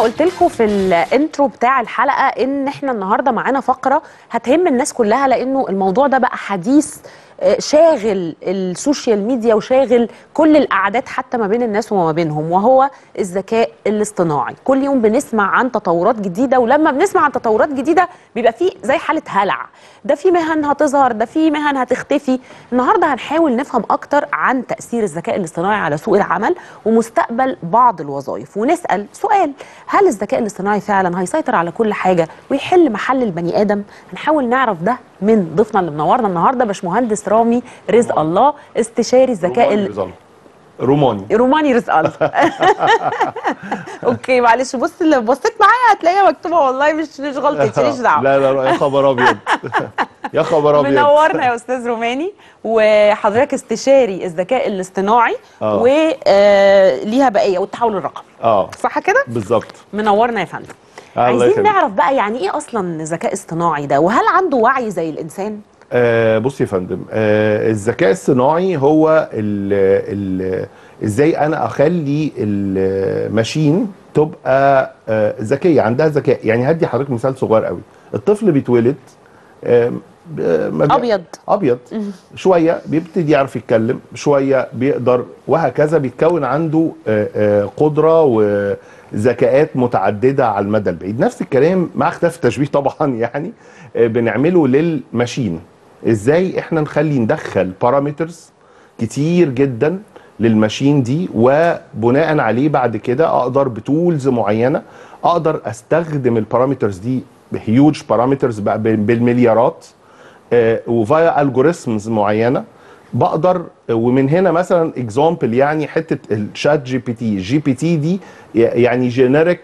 قلت لكم في الانترو بتاع الحلقه ان احنا النهارده معانا فقره هتهم الناس كلها لانه الموضوع ده بقى حديث آه، شاغل السوشيال ميديا وشاغل كل القعدات حتى ما بين الناس وما بينهم وهو الذكاء الاصطناعي كل يوم بنسمع عن تطورات جديده ولما بنسمع عن تطورات جديده بيبقى فيه زي حاله هلع ده في مهن هتظهر ده في مهن هتختفي النهارده هنحاول نفهم اكتر عن تاثير الذكاء الاصطناعي على سوق العمل ومستقبل بعض الوظائف ونسال سؤال هل الذكاء الاصطناعي فعلا هيسيطر على كل حاجه ويحل محل البني ادم هنحاول نعرف ده من ضيفنا اللي منورنا النهارده باشمهندس رامي رزق الله استشاري الذكاء ال... روماني روماني رزق الله اوكي معلش بص اللي بصيت معايا هتلاقيها مكتوبه والله مش مش غلطتي ماليش دعوه لا لا لا يا خبر ابيض يا خبر ابيض منورنا يا استاذ روماني وحضرتك استشاري الذكاء الاصطناعي آه. وليها بقيه والتحول الرقمي اه صح كده بالظبط منورنا يا فندم الله عايزين يخليك. نعرف بقى يعني ايه اصلا ذكاء اصطناعي ده وهل عنده وعي زي الانسان آه بص يا فندم آه الذكاء الصناعي هو ال ال ازاي انا اخلي الماشين تبقى آه ذكيه عندها ذكاء يعني هدي حضرتك مثال صغير قوي الطفل بيتولد آه ب- ما بي- ابيض ابيض شويه بيبتدي يعرف يتكلم شويه بيقدر وهكذا بيتكون عنده آه، آه، قدره وذكاءات متعدده على المدى البعيد نفس الكلام مع اختلاف التشبيه طبعا يعني آه، بنعمله للماشين ازاي احنا نخلي ندخل بارامترز كتير جدا للماشين دي وبناء عليه بعد كده اقدر بتولز معينه اقدر استخدم البارامترز دي بهيوج بارامترز بالمليارات آه، وفايا الجوريزمز معينه بقدر ومن هنا مثلا اكزامبل يعني حته الشات جي بي تي جي بي تي دي يعني جينيريك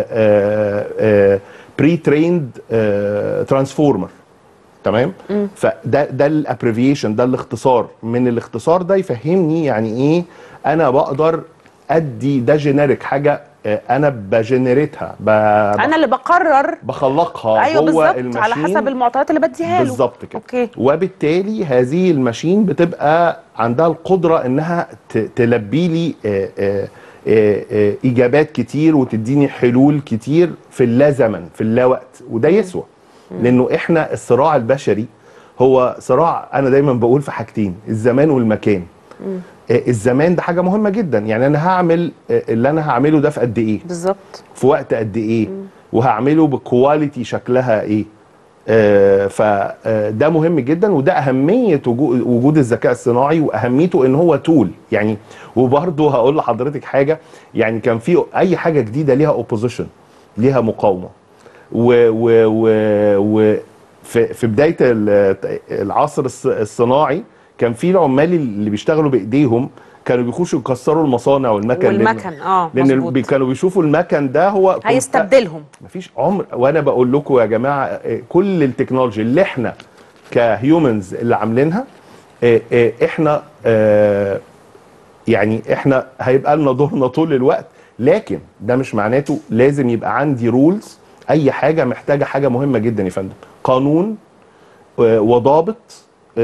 بري تريند ترانسفورمر تمام فده ده الابريفيشن ده الاختصار من الاختصار ده يفهمني يعني ايه انا بقدر ادي ده جينيريك حاجه آه، انا بجنريتها ب- انا اللي بقرر بخلقها ايوه جوه بالظبط على الماشين حسب المعطيات اللي بديها له بالظبط كده اوكي وبالتالي هذه الماشين بتبقى عندها القدره انها ت- تلبي لي آه، آه، آه، آه، اجابات كتير وتديني حلول كتير في اللا زمن في اللا وقت وده يسوى لانه احنا الصراع البشري هو صراع انا دايما بقول في حاجتين الزمان والمكان آه، الزمان ده حاجه مهمه جدا يعني انا هعمل آه، اللي انا هعمله ده في قد ايه بالظبط في وقت قد ايه وهعمله بكواليتي شكلها ايه آه فده مهم جدا وده اهميه وجو- وجود الذكاء الصناعي واهميته ان هو تول يعني وبرضه هقول لحضرتك حاجه يعني كان في اي حاجه جديده ليها اوبوزيشن ليها مقاومه و و و و في في بدايه ال- العصر الص- الصناعي كان في العمال اللي بيشتغلوا بايديهم كانوا بيخشوا يكسروا المصانع والمكن لأن- والمكن اه لان مظبوط بي- كانوا بيشوفوا المكن ده هو هيستبدلهم مفيش عمر وانا بقول لكم يا جماعه آه، كل التكنولوجي اللي احنا كهيومنز اللي عاملينها آه، آه، احنا آه، يعني احنا هيبقى لنا دورنا طول الوقت لكن ده مش معناته لازم يبقى عندي رولز اي حاجه محتاجه حاجه مهمه جدا يا فندم قانون آه، وضابط آه،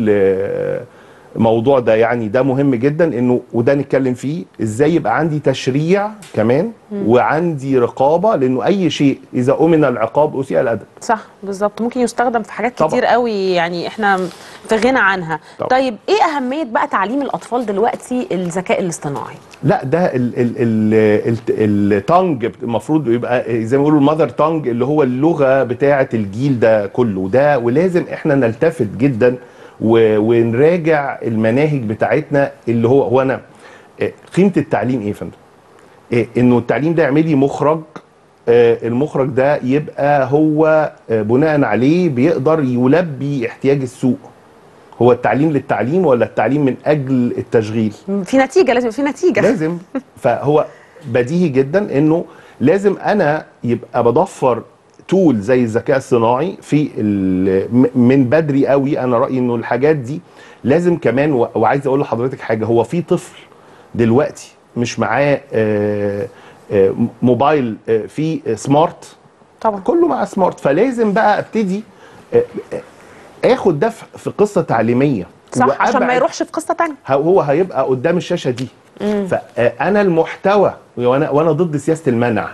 للموضوع ده يعني ده مهم جدا انه وده نتكلم فيه ازاي يبقى عندي تشريع كمان وعندي رقابه لانه اي شيء اذا امن العقاب اسيء الادب صح بالظبط ممكن يستخدم في حاجات طبعا. كتير قوي يعني احنا في غنى عنها طبعا. طيب ايه اهميه بقى تعليم الاطفال دلوقتي الذكاء الاصطناعي لا ده ال ال ال ال التانج المفروض يبقى زي ما بيقولوا المذر تانج اللي هو اللغه بتاعه الجيل ده كله ده ولازم احنا نلتفت جدا و- ونراجع المناهج بتاعتنا اللي هو هو انا آه، قيمه التعليم ايه يا فندم؟ آه، انه التعليم ده يعمل لي مخرج آه، المخرج ده يبقى هو آه، بناء عليه بيقدر يلبي احتياج السوق هو التعليم للتعليم ولا التعليم من اجل التشغيل في نتيجه لازم في نتيجه لازم فهو بديهي جدا انه لازم انا يبقى بضفر تول زي الذكاء الصناعي في ال- م- من بدري قوي انا رايي انه الحاجات دي لازم كمان و- وعايز اقول لحضرتك حاجه هو في طفل دلوقتي مش معاه آه، آه، موبايل آه، فيه سمارت طبعا كله مع سمارت فلازم بقى ابتدي آه، آه، اخد ده في في قصه تعليميه صح عشان ما وأبعد- يروحش في قصه تانية هو هيبقى قدام الشاشه دي فانا المحتوى وانا وانا ضد سياسه المنع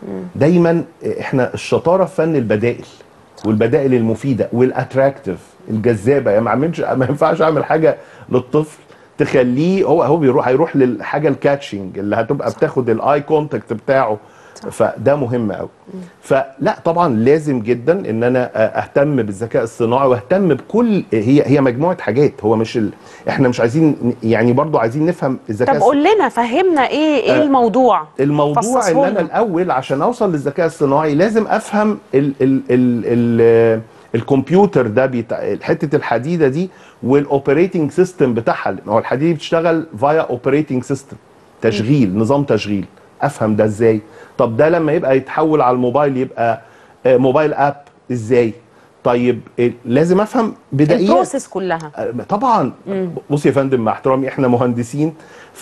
دايما احنا الشطاره في فن البدائل والبدائل المفيده والاتراكتيف الجذابه يعني ما اعملش ما ينفعش اعمل حاجه للطفل تخليه هو هو بيروح هيروح للحاجه الكاتشنج اللي هتبقى بتاخد الاي كونتاكت بتاعه فده مهم قوي فلا طبعا لازم جدا ان انا اهتم بالذكاء الصناعي واهتم بكل هي هي مجموعه حاجات هو مش ال... احنا مش عايزين يعني برضو عايزين نفهم الذكاء طب قول لنا فهمنا ايه ايه آه، الموضوع الموضوع ان فصصه انا لنا. الاول عشان اوصل للذكاء الصناعي لازم افهم ال ال ال ال الكمبيوتر ده بيتع... حته الحديده دي والاوبريتنج سيستم بتاعها هو الحديده دي بتشتغل فايا اوبريتنج سيستم تشغيل نظام تشغيل افهم ده ازاي طب ده لما يبقى يتحول على الموبايل يبقى آه، موبايل اب ازاي طيب آه، لازم افهم بدائيات البروسيس كلها طبعا بص يا فندم مع احترامي احنا مهندسين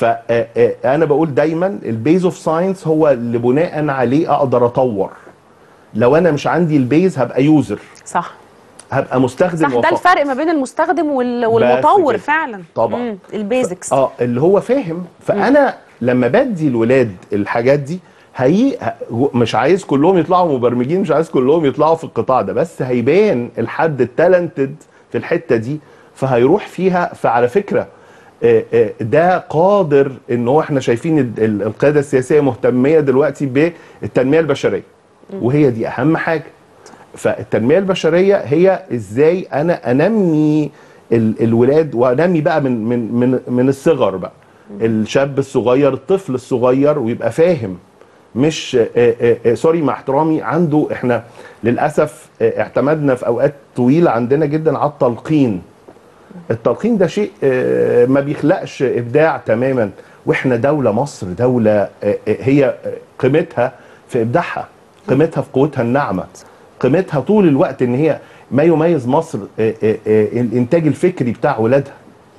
فانا بقول دايما البيز اوف ساينس هو اللي بناء عليه اقدر اطور لو انا مش عندي البيز هبقى يوزر صح هبقى مستخدم صح ده وفقط. الفرق ما بين المستخدم وال- والمطور كده. فعلا طبعا. مم، البيزكس اه اللي هو فاهم فانا لما بدي الولاد الحاجات دي هي ه- مش عايز كلهم يطلعوا مبرمجين مش عايز كلهم يطلعوا في القطاع ده بس هيبان الحد التالنتد في الحته دي فهيروح فيها فعلى فكره آه، آه، ده قادر ان هو احنا شايفين ال- ال- القياده السياسيه مهتميه دلوقتي بالتنميه البشريه وهي دي اهم حاجه فالتنميه البشريه هي ازاي انا انمي ال- الولاد وانمي بقى من من من من الصغر بقى الشاب الصغير الطفل الصغير ويبقى فاهم مش آه، آه، آه، سوري مع احترامي عنده احنا للاسف آه، اعتمدنا في اوقات طويله عندنا جدا على التلقين التلقين ده شيء آه، ما بيخلقش ابداع تماما واحنا دوله مصر دوله آه، آه، هي آه، قيمتها في ابداعها قيمتها في قوتها الناعمه قيمتها طول الوقت ان هي ما يميز مصر آه، آه، آه، الانتاج الفكري بتاع ولادها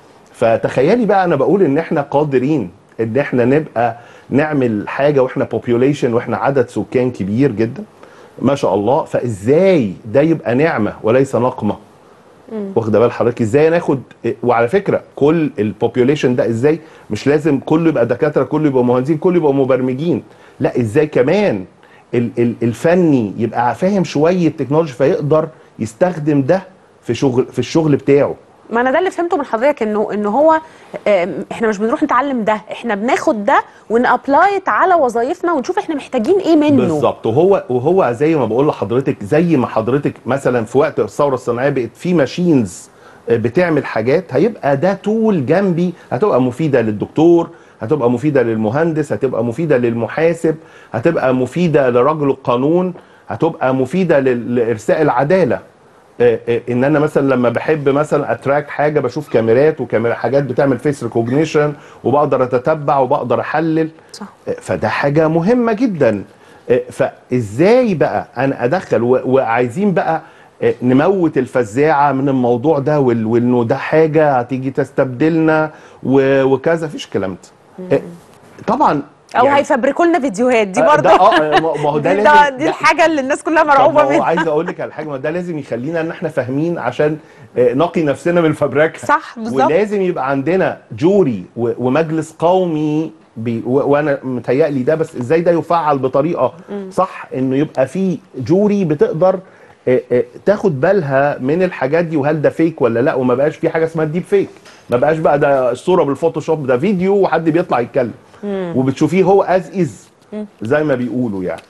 فتخيلي بقى انا بقول ان احنا قادرين ان احنا نبقى نعمل حاجه واحنا بوبيوليشن واحنا عدد سكان كبير جدا ما شاء الله فازاي ده يبقى نعمه وليس نقمه واخده بال حضرتك ازاي ناخد وعلى فكره كل البوبيوليشن ده ازاي مش لازم كله يبقى دكاتره كله يبقى مهندسين كله يبقى مبرمجين لا ازاي كمان ال- ال- الفني يبقى فاهم شويه تكنولوجي فيقدر يستخدم ده في شغل في الشغل بتاعه ما انا ده اللي فهمته من حضرتك انه ان هو آم، احنا مش بنروح نتعلم ده احنا بناخد ده ونابلايت على وظايفنا ونشوف احنا محتاجين ايه منه بالظبط وهو وهو زي ما بقول لحضرتك زي ما حضرتك مثلا في وقت الثوره الصناعيه بقت في ماشينز بتعمل حاجات هيبقى ده تول جنبي هتبقى مفيده للدكتور هتبقى مفيده للمهندس هتبقى مفيده للمحاسب هتبقى مفيده لرجل القانون هتبقى مفيده لل- لارساء العداله آه، آه، ان انا مثلا لما بحب مثلا اتراك حاجه بشوف كاميرات وكاميرا حاجات بتعمل فيس ريكوجنيشن وبقدر اتتبع وبقدر احلل صح. آه، فده حاجه مهمه جدا آه، فازاي بقى انا ادخل و- وعايزين بقى آه، نموت الفزاعه من الموضوع ده وال- وانه ده حاجه هتيجي تستبدلنا و- وكذا مفيش الكلام ده آه، طبعا او يعني- هيفبركوا لنا فيديوهات دي آه، برضه ده اه ما ما هو ده دي, لازم ده دي ده- الحاجه اللي الناس كلها طب ما مرعوبه هو منها عايز اقول لك على حاجه ما ده لازم يخلينا ان احنا فاهمين عشان آه، نقي نفسنا من الفبركه صح، بالظبط. ولازم يبقى عندنا جوري و- ومجلس قومي بي و- وانا متهيألي ده بس ازاي ده يفعل بطريقه صح انه يبقى في جوري بتقدر آه، آه، تاخد بالها من الحاجات دي وهل ده فيك ولا لا وما بقاش في حاجه اسمها ديب فيك ما بقاش بقى ده الصوره بالفوتوشوب ده فيديو وحد بيطلع يتكلم وبتشوفيه هو از از زي ما بيقولوا يعني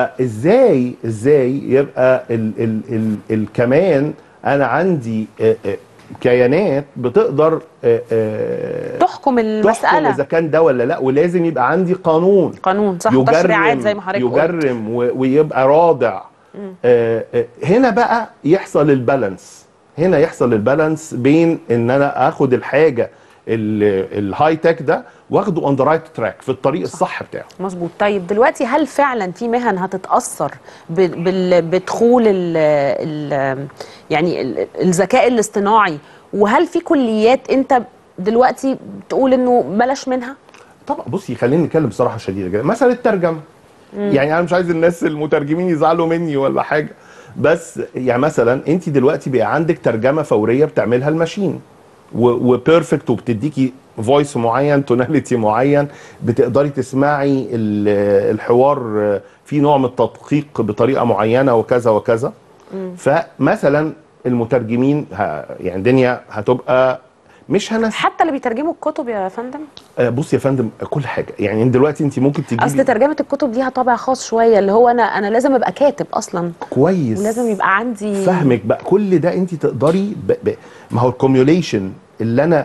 فازاي ازاي يبقى ال ال ال ال كمان انا عندي آه، آه، كيانات بتقدر آه، آه، تحكم تحكم المساله اذا كان ده ولا لا ولازم يبقى عندي قانون قانون صح تشريعات زي ما حضرتك قلت يجرم و- ويبقى رادع آه، آه، هنا بقى يحصل البالانس هنا يحصل البالانس بين ان انا اخد الحاجه ال- الهاي تك ده واخده اون ذا رايت تراك في الطريق الصح بتاعه مظبوط طيب دلوقتي هل فعلا في مهن هتتاثر ب- بال- بدخول ال ال يعني ال- الذكاء الاصطناعي وهل في كليات انت دلوقتي تقول انه بلاش منها طبعا بصي خلينا نتكلم بصراحه شديده جدا مثلا الترجمه يعني انا مش عايز الناس المترجمين يزعلوا مني ولا حاجه بس يعني مثلا انت دلوقتي بقى عندك ترجمه فوريه بتعملها الماشين وبيرفكت وبتديكي فويس معين توناليتي معين بتقدري تسمعي ال- الحوار آه، في نوع من التدقيق بطريقه معينه وكذا وكذا فمثلا المترجمين ه- يعني الدنيا هتبقى مش هنس حتى اللي بيترجموا الكتب يا فندم آه، بص يا فندم كل حاجه يعني انت دلوقتي انت ممكن تجيبي اصل ترجمه الكتب ليها طابع خاص شويه اللي هو انا انا لازم ابقى كاتب اصلا كويس ولازم يبقى عندي فاهمك بقى كل ده انت تقدري ب... ب... ما هو الكوميوليشن اللي انا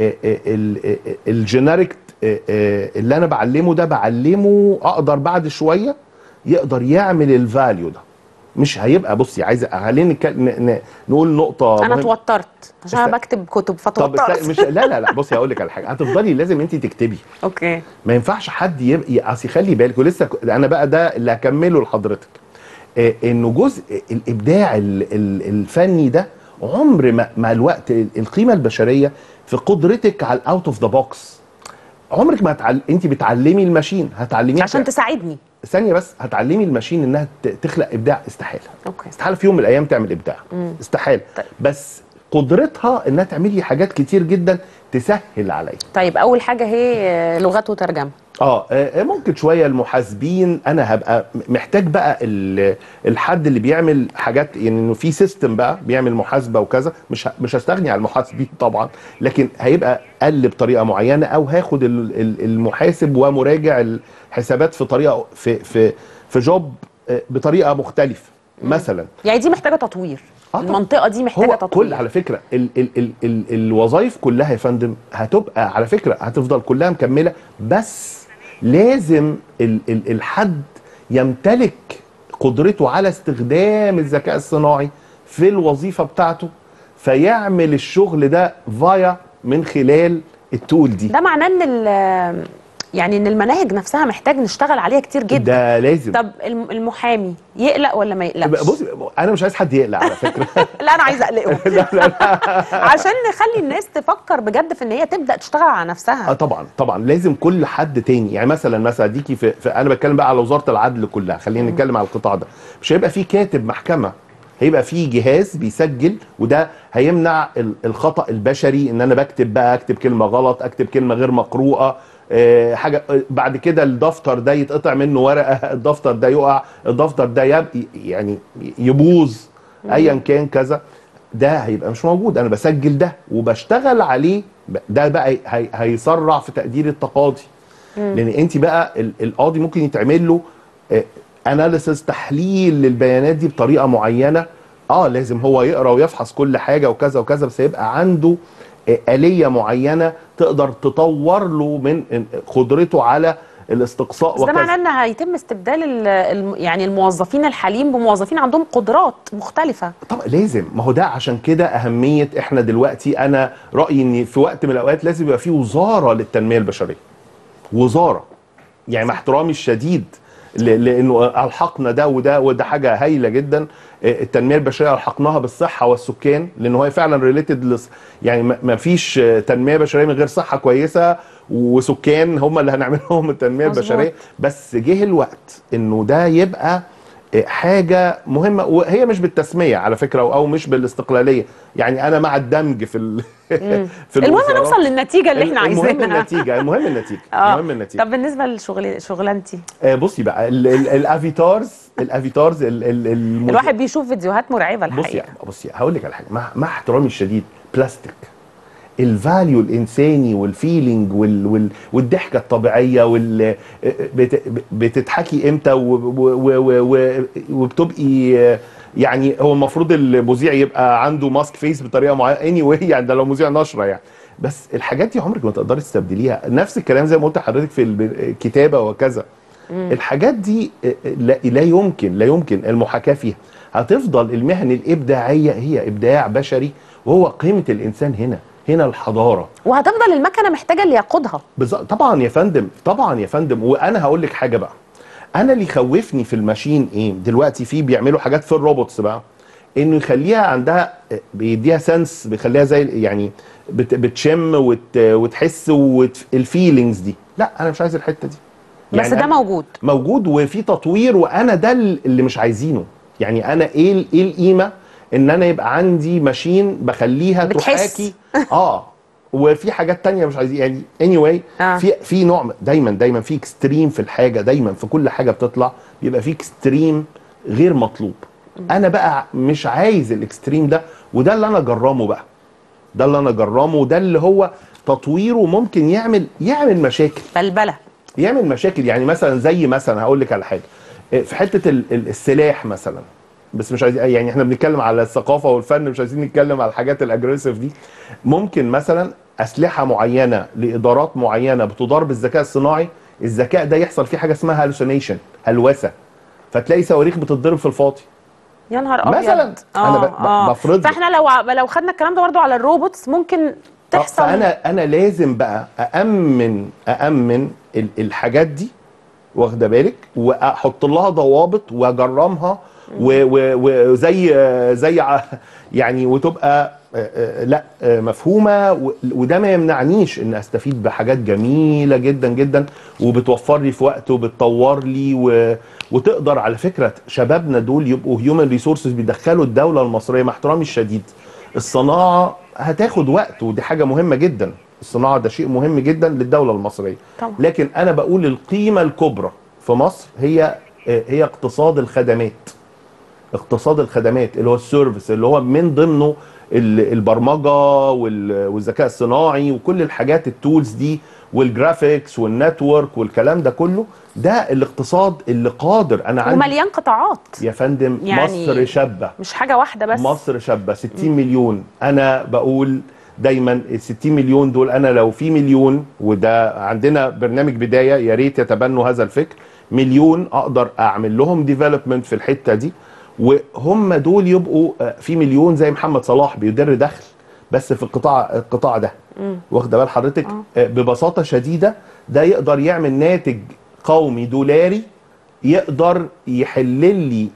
الجينيريك اللي انا بعلمه ده بعلمه اقدر بعد شويه يقدر يعمل الفاليو ده مش هيبقى بصي عايز خلينا نك... ن... ن... نقول نقطه انا مهمة. اتوترت عشان انا است- بكتب كتب طب است... فتوترت مش لا لا لا بصي هقول لك على حاجه هتفضلي لازم انت تكتبي اوكي ما ينفعش حد يبقى اصل خلي بالك ولسه ك- انا بقى ده اللي هكمله لحضرتك آه، انه جزء الابداع ال- ال- الفني ده عمر ما مع الوقت ال- القيمه البشريه في قدرتك على الاوت اوف ذا بوكس عمرك ما هتعل... انت بتعلمي الماشين هتعلميها عشان تساعدني ثانيه بس هتعلمي الماشين انها ت- تخلق ابداع استحاله اوكي استحاله في يوم من الايام تعمل ابداع استحاله طيب. بس قدرتها انها تعملي حاجات كتير جدا تسهل عليا طيب اول حاجه هي آه، لغات وترجمه اه آه، ممكن شويه المحاسبين انا هبقى محتاج بقى ال- الحد اللي بيعمل حاجات يعني انه في سيستم بقى بيعمل محاسبه وكذا مش ه- مش هستغني عن المحاسبين طبعا لكن هيبقى قل بطريقه معينه او هاخد ال- ال- المحاسب ومراجع الحسابات في طريقه في في في جوب آه، بطريقه مختلفه مثلا يعني دي محتاجه تطوير آه طبعا. المنطقه دي محتاجه هو تطوير كل على فكره ال ال ال ال الوظائف كلها يا فندم هتبقى على فكره هتفضل كلها مكمله بس لازم ال ال الحد يمتلك قدرته على استخدام الذكاء الصناعي في الوظيفه بتاعته فيعمل الشغل ده فايا من خلال التول دي ده معناه ان ال- يعني ان المناهج نفسها محتاج نشتغل عليها كتير جدا ده لازم طب الم- المحامي يقلق ولا ما يقلقش بص انا مش عايز حد يقلق على فكره لا انا عايزه اقلقه لا لا لا عشان نخلي الناس تفكر بجد في ان هي تبدا تشتغل على اه نفسها طبعا طبعا لازم كل حد تاني يعني مثلا مثلا ديكي في, في انا بتكلم بقى على وزاره العدل كلها خلينا نتكلم على القطاع ده مش هيبقى في كاتب محكمه هيبقى في جهاز بيسجل وده هيمنع ال- الخطا البشري ان انا بكتب بقى اكتب كلمه غلط اكتب كلمه غير مقروءه آه، حاجه آه، بعد كده الدفتر ده يتقطع منه ورقه الدفتر ده يقع الدفتر ده يب يعني يبوظ ايا كان كذا ده هيبقى مش موجود انا بسجل ده وبشتغل عليه ب- ده بقى هي هيسرع في تقدير التقاضي لان انت بقى ال- القاضي ممكن يتعمل له اناليسز تحليل للبيانات دي بطريقه معينه اه لازم هو يقرا ويفحص كل حاجه وكذا وكذا بس هيبقى عنده آه، آلية معينة تقدر تطور له من قدرته على الاستقصاء بس ده وكذا معناه ان هيتم استبدال ال- الم- يعني الموظفين الحاليين بموظفين عندهم قدرات مختلفه طبعا لازم ما هو ده عشان كده اهميه احنا دلوقتي انا رايي ان في وقت من الاوقات لازم يبقى في وزاره للتنميه البشريه وزاره يعني مع احترامي الشديد ل- لانه الحقنا ده وده وده حاجه هايله جدا آه، التنميه البشريه الحقناها بالصحه والسكان لان هو فعلا ريليتد يعني ما- ما فيش آه، تنميه بشريه من غير صحه كويسه وسكان هم اللي هنعمل لهم التنميه مظبوط. البشريه بس جه الوقت انه ده يبقى حاجه مهمه وهي مش بالتسميه على فكره او أو مش بالاستقلاليه يعني انا مع الدمج في ال... في المهم الوزارات. نوصل للنتيجه اللي احنا المهم عايزينها النتيجه المهم النتيجه اه المهم النتيجه طب بالنسبه لشغل شغلانتي آه بصي بقى ال- ال- الافيتارز الافيتارز ال- ال- المز- الواحد بيشوف فيديوهات مرعبه بصي الحقيقه بصي هقول لك على حاجه مع, مع احترامي الشديد بلاستيك الفاليو الانساني والفيلينج وال وال والضحكه الطبيعيه وال بت بتضحكي امتى و- و- و- و- وبتبقي يعني هو المفروض المذيع يبقى عنده ماسك فيس بطريقه معينه اني anyway يعني ده لو مذيع نشره يعني بس الحاجات دي عمرك ما تقدري تستبدليها نفس الكلام زي ما قلت لحضرتك في الكتابه وكذا الحاجات دي لا, لا يمكن لا يمكن المحاكاه فيها هتفضل المهن الابداعيه هي ابداع بشري وهو قيمه الانسان هنا هنا الحضاره وهتفضل المكنه محتاجه اللي يقودها بالظبط طبعا يا فندم طبعا يا فندم وانا هقول لك حاجه بقى انا اللي يخوفني في الماشين ايه دلوقتي في بيعملوا حاجات في الروبوتس بقى انه يخليها عندها بيديها سنس بيخليها زي يعني بت بتشم وت وتحس والفيلينجز دي لا انا مش عايز الحته دي بس ده أنا- موجود موجود وفي تطوير وانا ده اللي مش عايزينه يعني انا ايه ال- ايه القيمه ان انا يبقى عندي ماشين بخليها بتحس. تحاكي اه وفي حاجات تانية مش عايزين يعني anyway آه. في في نوع دايما دايما في اكستريم في الحاجه دايما في كل حاجه بتطلع بيبقى في اكستريم غير مطلوب انا بقى مش عايز الاكستريم ده وده اللي انا جرامه بقى ده اللي انا جرامه وده اللي هو تطويره ممكن يعمل يعمل مشاكل بلبله يعمل مشاكل يعني مثلا زي مثلا هقول لك على حاجه في حته ال- ال- السلاح مثلا بس مش عايزين يعني احنا بنتكلم على الثقافه والفن مش عايزين نتكلم على الحاجات الاجريسيف دي ممكن مثلا اسلحه معينه لادارات معينه بتدار بالذكاء الصناعي الذكاء ده يحصل فيه حاجه اسمها هالوسينيشن هلوسه فتلاقي صواريخ بتتضرب في الفاضي يا نهار ابيض مثلاً. أنا ب- ب- بفرض لك. فاحنا لو ع- لو خدنا الكلام ده برضه على الروبوتس ممكن تحصل فانا انا لازم بقى اامن اامن ال- الحاجات دي واخده بالك واحط لها ضوابط واجرمها و- و- وزي زي ع- يعني وتبقى آه، آه، لا آه، مفهومه و- وده ما يمنعنيش ان استفيد بحاجات جميله جدا جدا وبتوفر لي في وقت وبتطور لي و... وتقدر على فكره شبابنا دول يبقوا هيومن ريسورسز بيدخلوا الدوله المصريه مع احترامي الشديد الصناعه هتاخد وقت ودي حاجه مهمه جدا الصناعه ده شيء مهم جدا للدوله المصريه طبعا. لكن انا بقول القيمه الكبرى في مصر هي هي اقتصاد الخدمات اقتصاد الخدمات اللي هو السيرفيس اللي هو من ضمنه ال- البرمجه وال- والذكاء الصناعي وكل الحاجات التولز دي والجرافيكس والنتورك والكلام ده كله ده الاقتصاد اللي قادر انا عندي ومليان قطاعات يا فندم يعني مصر شابه مش حاجه واحده بس مصر شابه 60 مليون انا بقول دايما ال 60 مليون دول انا لو في مليون وده عندنا برنامج بدايه يا ريت يتبنوا هذا الفكر مليون اقدر اعمل لهم ديفلوبمنت في الحته دي وهم دول يبقوا آه، في مليون زي محمد صلاح بيدر دخل بس في القطاع القطاع ده واخده بال حضرتك آه، ببساطه شديده ده يقدر يعمل ناتج قومي دولاري يقدر يحل لي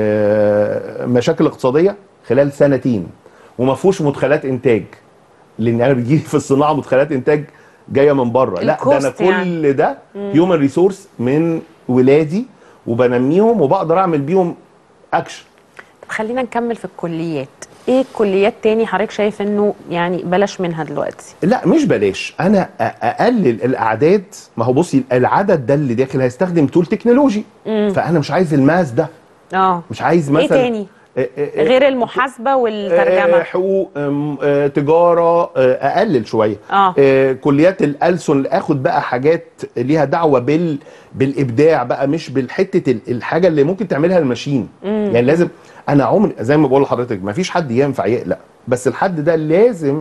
آه، مشاكل اقتصاديه خلال سنتين وما فيهوش مدخلات انتاج لان انا بيجي في الصناعه مدخلات انتاج جايه من بره لا ده انا الكوست كل يعني. ده هيومن ريسورس من ولادي وبنميهم وبقدر اعمل بيهم اكشن طب خلينا نكمل في الكليات ايه الكليات تاني حضرتك شايف انه يعني بلاش منها دلوقتي لا مش بلاش انا أ- اقلل الاعداد ما هو بصي العدد ده اللي داخل هيستخدم تول تكنولوجي فانا مش عايز الماس ده اه مش عايز ايه مثلا تاني آه، آه، آه، غير المحاسبه آه، والترجمه حقوق آم، آه، تجاره آه، اقلل شويه آه. آه، كليات الألسن اخد بقى حاجات ليها دعوه بال بالابداع بقى مش بالحته ال- الحاجه اللي ممكن تعملها الماشين يعني لازم انا عمري زي ما بقول لحضرتك ما فيش حد ينفع يقلق بس الحد ده لازم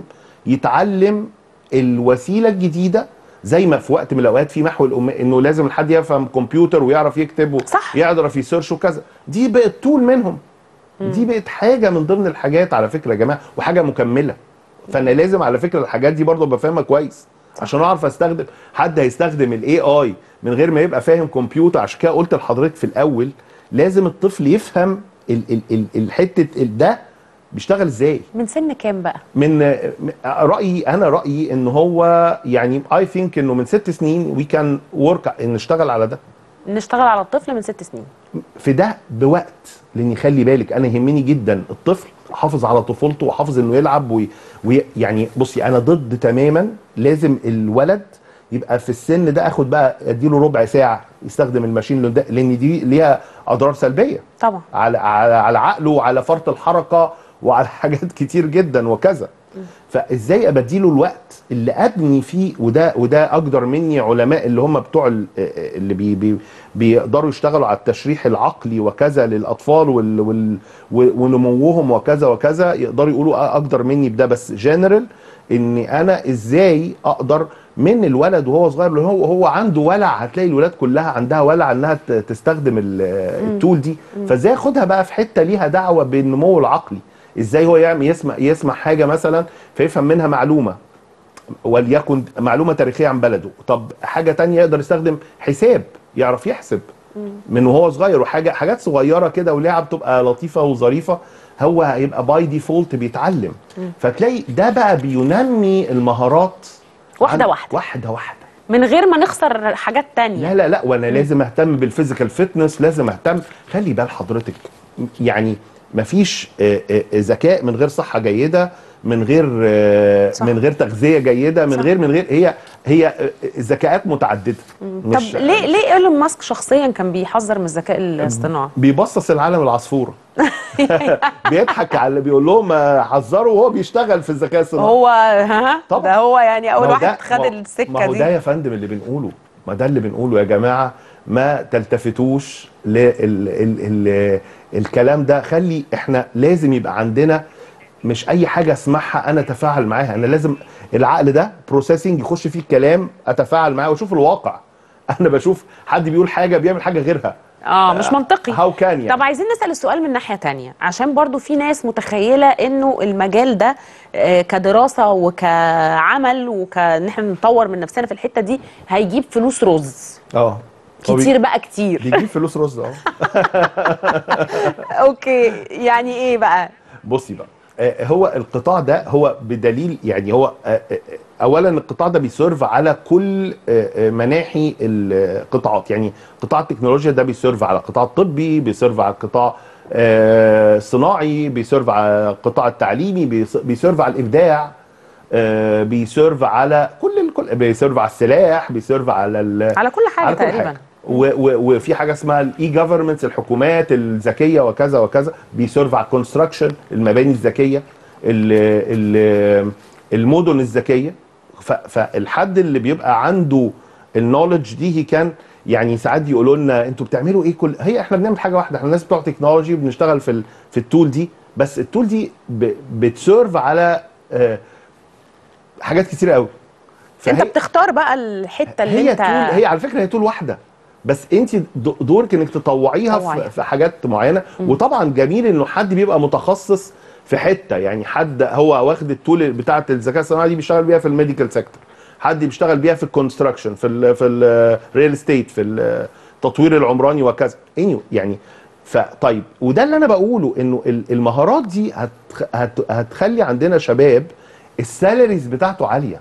يتعلم الوسيله الجديده زي ما في وقت من الاوقات في محو الأم انه لازم الحد يفهم كمبيوتر ويعرف يكتب صح. يعرف يسيرش وكذا دي بقت طول منهم دي بقت حاجه من ضمن الحاجات على فكره يا جماعه وحاجه مكمله فانا لازم على فكره الحاجات دي برضه بفهمها كويس عشان اعرف استخدم حد هيستخدم الاي اي من غير ما يبقى فاهم كمبيوتر عشان كده قلت لحضرتك في الاول لازم الطفل يفهم ال- ال- ال- الحته ال- ده بيشتغل ازاي من سن كام بقى من من- رايي انا رايي ان هو يعني اي ثينك انه من ست سنين وي كان ورك ان نشتغل على ده نشتغل على الطفل من ست سنين في ده بوقت لان خلي بالك انا يهمني جدا الطفل حافظ على طفولته وحافظ انه يلعب وي وي يعني بصي انا ضد تماما لازم الولد يبقى في السن ده اخد بقى اديله ربع ساعه يستخدم الماشين ده لان دي ليها اضرار سلبيه طبعا على على على عقله وعلى فرط الحركه وعلى حاجات كتير جدا وكذا فازاي ابديله الوقت اللي ابني فيه وده وده اقدر مني علماء اللي هم بتوع ال- اللي بي بي بيقدروا يشتغلوا على التشريح العقلي وكذا للاطفال وال وال ونموهم وكذا وكذا يقدروا يقولوا اقدر مني بده بس جنرال اني انا ازاي اقدر من الولد وهو صغير اللي هو هو عنده ولع هتلاقي الولاد كلها عندها ولع انها ت- تستخدم ال- التول دي فازاي اخدها بقى في حته ليها دعوه بالنمو العقلي ازاي هو يعمل يسمع يسمع حاجه مثلا فيفهم منها معلومه وليكن معلومه تاريخيه عن بلده طب حاجه تانية يقدر يستخدم حساب يعرف يحسب من وهو صغير وحاجه حاجات صغيره كده ولعب تبقى لطيفه وظريفه هو هيبقى باي ديفولت بيتعلم فتلاقي ده بقى بينمي المهارات واحدة عن- واحدة. واحده واحده من غير ما نخسر حاجات تانية لا لا لا وانا لازم اهتم بالفيزيكال فيتنس لازم اهتم خلي بال حضرتك يعني مفيش آه، آه، ذكاء من غير صحه جيده من غير آه، صح. من غير تغذيه جيده من صح. غير من غير هي هي آه، ذكاءات متعدده طب ليه ليه ايلون ماسك شخصيا كان بيحذر من الذكاء الاصطناعي بيبصص العالم العصفوره بيضحك على اللي بيقول لهم آه، حذروا وهو بيشتغل في الذكاء الصناعي هو ها طبعا. ده هو يعني اول ما هو واحد ده- خد ما هو- السكه ما هو دي ده يا فندم اللي بنقوله ما ده اللي بنقوله يا جماعه ما تلتفتوش لل ال ال ال الكلام ده خلي احنا لازم يبقى عندنا مش اي حاجه اسمعها انا اتفاعل معاها انا لازم العقل ده بروسيسنج يخش فيه الكلام اتفاعل معاه واشوف الواقع انا بشوف حد بيقول حاجه بيعمل حاجه غيرها اه مش منطقي هاو كان يعني طب عايزين نسال السؤال من ناحيه تانية عشان برضو في ناس متخيله انه المجال ده آه، كدراسه وكعمل وكان احنا نطور من نفسنا في الحته دي هيجيب فلوس رز اه هو كتير بقى كتير بيجيب فلوس رز اه اوكي يعني ايه بقى بصي بقى آه، هو القطاع ده هو بدليل يعني هو آه، آه، اولا القطاع ده بيسيرف على كل آه، آه، مناحي القطاعات يعني قطاع التكنولوجيا ده بيسيرف على القطاع الطبي بيسيرف على القطاع آه، الصناعي بيسيرف على القطاع التعليمي بيس- بيسيرف على الابداع آه، بيسيرف على كل الكل بيسيرف على السلاح بيسيرف على ال- على كل حاجه على كل تقريبا حاجة. و- و- وفي حاجه اسمها الاي جفرمنتس الحكومات الذكيه وكذا وكذا بيسيرف على الكونستراكشن المباني الذكيه ال- ال- المدن الذكيه ف- فالحد اللي بيبقى عنده النولج دي هي كان يعني ساعات يقولوا لنا انتوا بتعملوا ايه كل هي احنا بنعمل حاجه واحده احنا الناس بتوع تكنولوجي وبنشتغل في ال... في التول دي بس التول دي ب... بتسيرف على آه، حاجات كتير قوي انت فهي- بتختار بقى الحته اللي هي انت طول هي على فكره هي طول واحده بس انت د- دورك انك تطوعيها تطوعيها. في, في حاجات معينه وطبعا جميل انه حد بيبقى متخصص في حته يعني حد هو واخد التول بتاعه الذكاء الصناعي دي بيشتغل بيها في الميديكال سيكتور حد بيشتغل بيها في الكونستراكشن في ال في الريل استيت في التطوير العمراني وكذا anyway يعني فطيب وده اللي انا بقوله انه ال- المهارات دي هت هت هتخلي عندنا شباب السالاريز بتاعته عاليه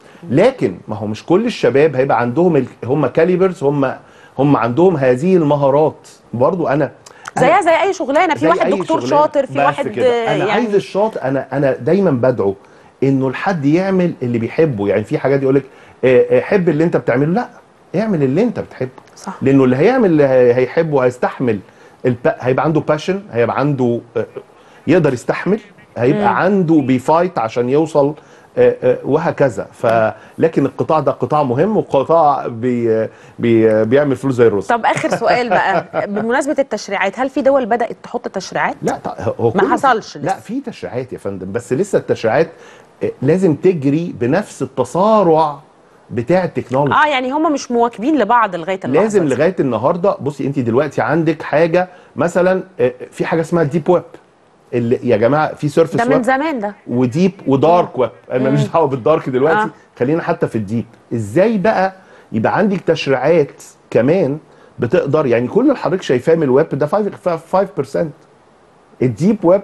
لكن ما هو مش كل الشباب هيبقى عندهم ال... هم كاليبرز هم هم عندهم هذه المهارات برضو انا أنا- زيها زي اي شغلانه في زي واحد أي دكتور شغلانة. شاطر في بس واحد كده. آه، انا يعني عايز الشاطر انا انا دايما بدعو انه الحد يعمل اللي بيحبه يعني في حاجات يقول لك حب اللي انت بتعمله لا اعمل اللي انت بتحبه صح لانه اللي هيعمل اللي هي- هيحبه هيستحمل الب... هيبقى عنده باشن هيبقى عنده آه، يقدر يستحمل هيبقى عنده بيفايت عشان يوصل آه، آه، وهكذا فلكن القطاع ده قطاع مهم وقطاع بي بي بيعمل فلوس زي الرز طب اخر سؤال بقى بمناسبه التشريعات هل في دول بدات تحط تشريعات لا طيب هو ما كل- حصلش لا لسه. في تشريعات يا فندم بس لسه التشريعات آه، لازم تجري بنفس التسارع بتاع التكنولوجي اه يعني هم مش مواكبين لبعض لغايه اللحظه لازم دي. لغايه النهارده بصي انت دلوقتي عندك حاجه مثلا آه، في حاجه اسمها ديب ويب اللي يا جماعه في سيرفيس ده من ويب زمان ده وديب ودارك ويب انا ماليش دعوه بالدارك دلوقتي آه. خلينا حتى في الديب ازاي بقى يبقى عندك تشريعات كمان بتقدر يعني كل اللي حضرتك شايفاه من الويب ده 5% 5% الديب ويب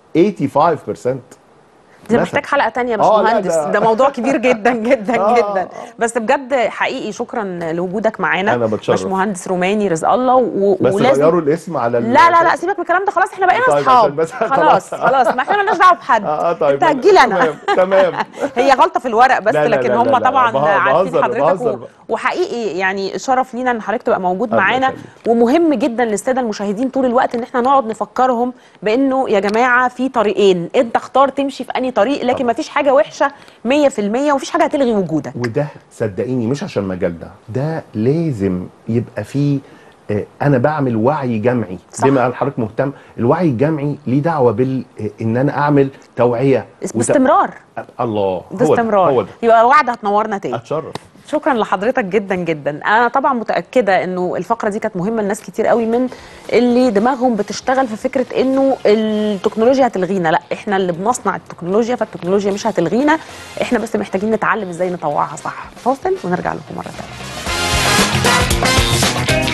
85% دي مثلا. محتاج حلقه تانية يا آه، لا، باشمهندس ده- ده موضوع كبير جدا جدا آه، جدا آه. بس بجد حقيقي شكرا لوجودك معانا أنا بتشرف. باشمهندس روماني رزق الله و... بس ولازم غيروا الاسم على ال- لا لا لا سيبك من الكلام ده خلاص احنا بقينا طيب، اصحاب عشان بس- خلاص خلاص ما احنا مالناش دعوه بحد اه اه طيب انت هتجيلي انا تمام تمام هي غلطه في الورق بس لا، لا، لكن لا، هم لا، لا، طبعا بهزر- عارفين بهزر- حضرتك بهزر و... بقى. وحقيقي يعني شرف لينا ان حضرتك تبقى موجود الله معانا يخليك. ومهم جدا للساده المشاهدين طول الوقت ان احنا نقعد نفكرهم بانه يا جماعه في طريقين انت اختار تمشي في انهي طريق لكن طبعا. ما فيش حاجه وحشه 100% ومفيش حاجه هتلغي وجودك وده صدقيني مش عشان المجال ده ده لازم يبقى فيه آه، انا بعمل وعي جمعي صح. بما ان حضرتك مهتم الوعي الجمعي ليه دعوه بال آه، ان انا اعمل توعيه وت- باستمرار الله ده هو استمرار هو ده يبقى وعد هتنورنا تاني اتشرف شكرا لحضرتك جدا جدا انا طبعا متاكده انه الفقره دي كانت مهمه لناس كتير قوي من اللي دماغهم بتشتغل في فكره انه التكنولوجيا هتلغينا لا احنا اللي بنصنع التكنولوجيا فالتكنولوجيا مش هتلغينا احنا بس محتاجين نتعلم ازاي نطوعها صح فاصل ونرجع لكم مره ثانيه